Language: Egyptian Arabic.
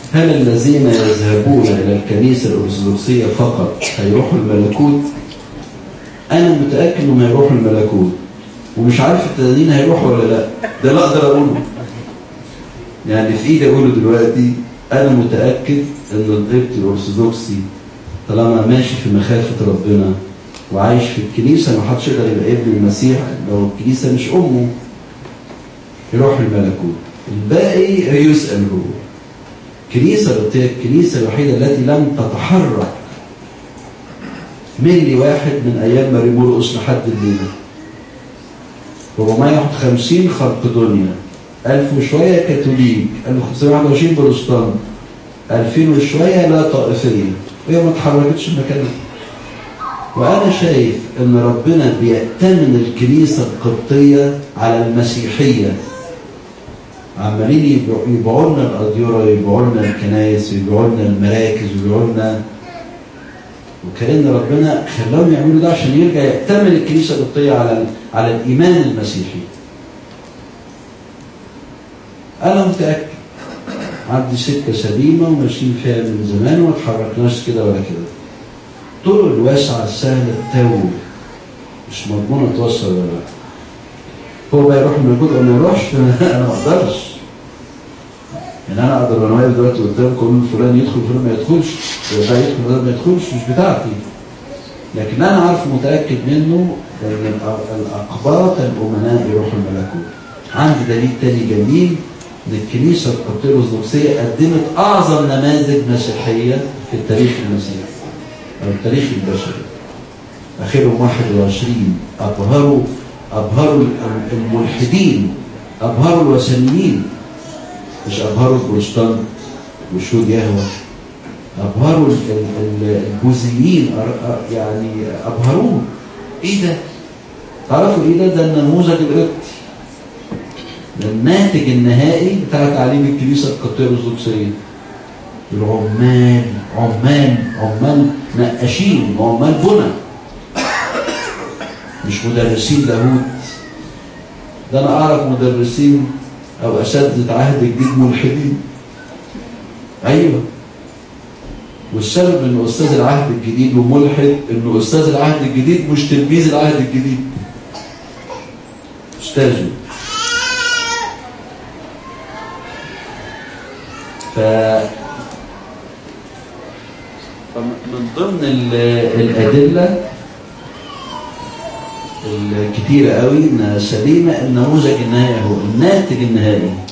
هل الذين يذهبون إلى الكنيسة الأرثوذكسية فقط هيروحوا الملكوت؟ أنا متأكد إنهم هيروحوا الملكوت ومش عارف التانيين هيروحوا ولا لا ده لا أقدر أقوله يعني في إيدي أقوله دلوقتي أنا متأكد إن القبط الأرثوذكسي طالما ماشي في مخافة ربنا وعايش في الكنيسة ما حدش يقدر يبقى ابن المسيح لو الكنيسة مش أمه يروح الملكوت الباقي هيسأل هو كنيسة القبطية الكنيسة الوحيدة التي لم تتحرك ملي واحد من أيام مريمورقس لحد الليلة 450 خلق دنيا 1000 وشوية كاثوليك 1521 بروتستانت 2000 وشوية لا طائفية وهي ما اتحركتش مكانها وأنا شايف إن ربنا بيأتمن الكنيسة القبطية على المسيحية عمالين يبيعوا لنا الأديرة يبيعوا لنا الكنايس ويبيعوا لنا المراكز ويبيعوا لنا وكأن ربنا خلاهم يعملوا ده عشان يرجع يأتمن الكنيسة القبطية على على الإيمان المسيحي. أنا متأكد عندي سكة سليمة وماشيين فيها من زمان وما اتحركناش كده ولا كده. الطرق الواسعة السهلة تتوه مش مضمونة توصل ولا لا. هو بقى يروح من الجزء ما يروحش انا ما اقدرش يعني انا اقدر وانا واقف دلوقتي قدامكم فلان يدخل فلان ما يدخلش ده يدخل فلان ما يدخلش مش بتاعتي لكن انا عارف متاكد منه ان الاقباط الامناء يروحوا الملكوت عندي دليل تاني جميل ان الكنيسه القبطيه الارثوذكسيه قدمت اعظم نماذج مسيحيه في التاريخ المسيحي او التاريخ البشري اخرهم 21 ابهروا أبهروا الملحدين أبهروا الوثنيين مش أبهروا البروتستانت وشهود يهوى أبهروا البوذيين يعني أبهروه إيه ده؟ تعرفوا إيه ده؟ ده النموذج القبطي ده الناتج النهائي بتاع تعليم الكنيسة القبطية الأرثوذكسية العمال عمال عمال نقاشين وعمال بنى مش مدرسين لاهوت ده انا اعرف مدرسين او اساتذه عهد جديد ملحدين ايوه والسبب ان استاذ العهد الجديد وملحد انه استاذ العهد الجديد مش تلميذ العهد الجديد استاذه ف من ضمن الادله الكتيرة قوي انها سليمة النموذج النهائي هو الناتج النهائي